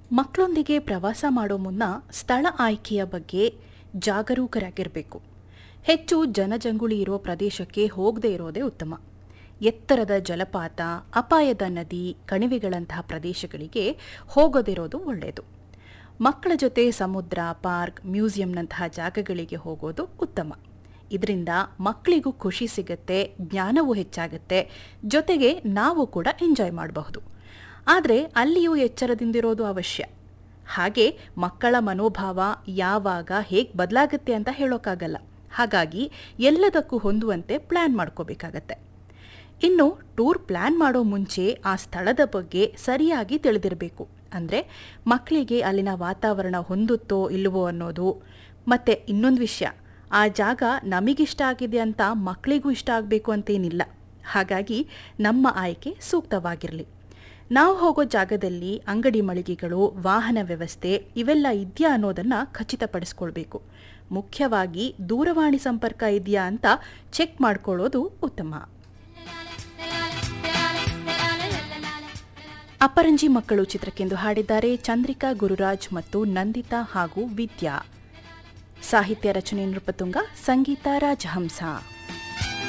ಮಕ್ಕಳೊಂದಿಗೆ ಪ್ರವಾಸ ಮಾಡೋ ಮುನ್ನ ಸ್ಥಳ ಆಯ್ಕೆಯ ಬಗ್ಗೆ ಜಾಗರೂಕರಾಗಿರಬೇಕು ಹೆಚ್ಚು ಜನಜಂಗುಳಿ ಇರೋ ಪ್ರದೇಶಕ್ಕೆ ಹೋಗದೇ ಇರೋದೇ ಉತ್ತಮ ಎತ್ತರದ ಜಲಪಾತ ಅಪಾಯದ ನದಿ ಕಣಿವೆಗಳಂತಹ ಪ್ರದೇಶಗಳಿಗೆ ಹೋಗದಿರೋದು ಒಳ್ಳೆಯದು ಮಕ್ಕಳ ಜೊತೆ ಸಮುದ್ರ ಪಾರ್ಕ್ ಮ್ಯೂಸಿಯಂನಂತಹ ಜಾಗಗಳಿಗೆ ಹೋಗೋದು ಉತ್ತಮ ಇದರಿಂದ ಮಕ್ಕಳಿಗೂ ಖುಷಿ ಸಿಗುತ್ತೆ ಜ್ಞಾನವೂ ಹೆಚ್ಚಾಗುತ್ತೆ ಜೊತೆಗೆ ನಾವು ಕೂಡ ಎಂಜಾಯ್ ಮಾಡಬಹುದು ಆದರೆ ಅಲ್ಲಿಯೂ ಎಚ್ಚರದಿಂದಿರೋದು ಅವಶ್ಯ ಹಾಗೆ ಮಕ್ಕಳ ಮನೋಭಾವ ಯಾವಾಗ ಹೇಗೆ ಬದಲಾಗುತ್ತೆ ಅಂತ ಹೇಳೋಕ್ಕಾಗಲ್ಲ ಹಾಗಾಗಿ ಎಲ್ಲದಕ್ಕೂ ಹೊಂದುವಂತೆ ಪ್ಲ್ಯಾನ್ ಮಾಡ್ಕೋಬೇಕಾಗತ್ತೆ ಇನ್ನು ಟೂರ್ ಪ್ಲ್ಯಾನ್ ಮಾಡೋ ಮುಂಚೆ ಆ ಸ್ಥಳದ ಬಗ್ಗೆ ಸರಿಯಾಗಿ ತಿಳಿದಿರಬೇಕು ಅಂದರೆ ಮಕ್ಕಳಿಗೆ ಅಲ್ಲಿನ ವಾತಾವರಣ ಹೊಂದುತ್ತೋ ಇಲ್ಲವೋ ಅನ್ನೋದು ಮತ್ತು ಇನ್ನೊಂದು ವಿಷಯ ಆ ಜಾಗ ನಮಗಿಷ್ಟ ಆಗಿದೆ ಅಂತ ಮಕ್ಕಳಿಗೂ ಇಷ್ಟ ಆಗಬೇಕು ಅಂತೇನಿಲ್ಲ ಹಾಗಾಗಿ ನಮ್ಮ ಆಯ್ಕೆ ಸೂಕ್ತವಾಗಿರಲಿ ನಾವು ಹೋಗೋ ಜಾಗದಲ್ಲಿ ಅಂಗಡಿ ಮಳಿಗೆಗಳು ವಾಹನ ವ್ಯವಸ್ಥೆ ಇವೆಲ್ಲ ಇದೆಯಾ ಅನ್ನೋದನ್ನು ಖಚಿತಪಡಿಸ್ಕೊಳ್ಬೇಕು ಮುಖ್ಯವಾಗಿ ದೂರವಾಣಿ ಸಂಪರ್ಕ ಇದೆಯಾ ಅಂತ ಚೆಕ್ ಮಾಡ್ಕೊಳ್ಳೋದು ಉತ್ತಮ ಅಪರಂಜಿ ಮಕ್ಕಳು ಚಿತ್ರಕ್ಕೆಂದು ಹಾಡಿದ್ದಾರೆ ಚಂದ್ರಿಕಾ ಗುರುರಾಜ್ ಮತ್ತು ನಂದಿತಾ ಹಾಗೂ ವಿದ್ಯಾ ಸಾಹಿತ್ಯ ರಚನೆ ನೃಪತುಂಗ ಸಂಗೀತ ರಾಜಹಂಸ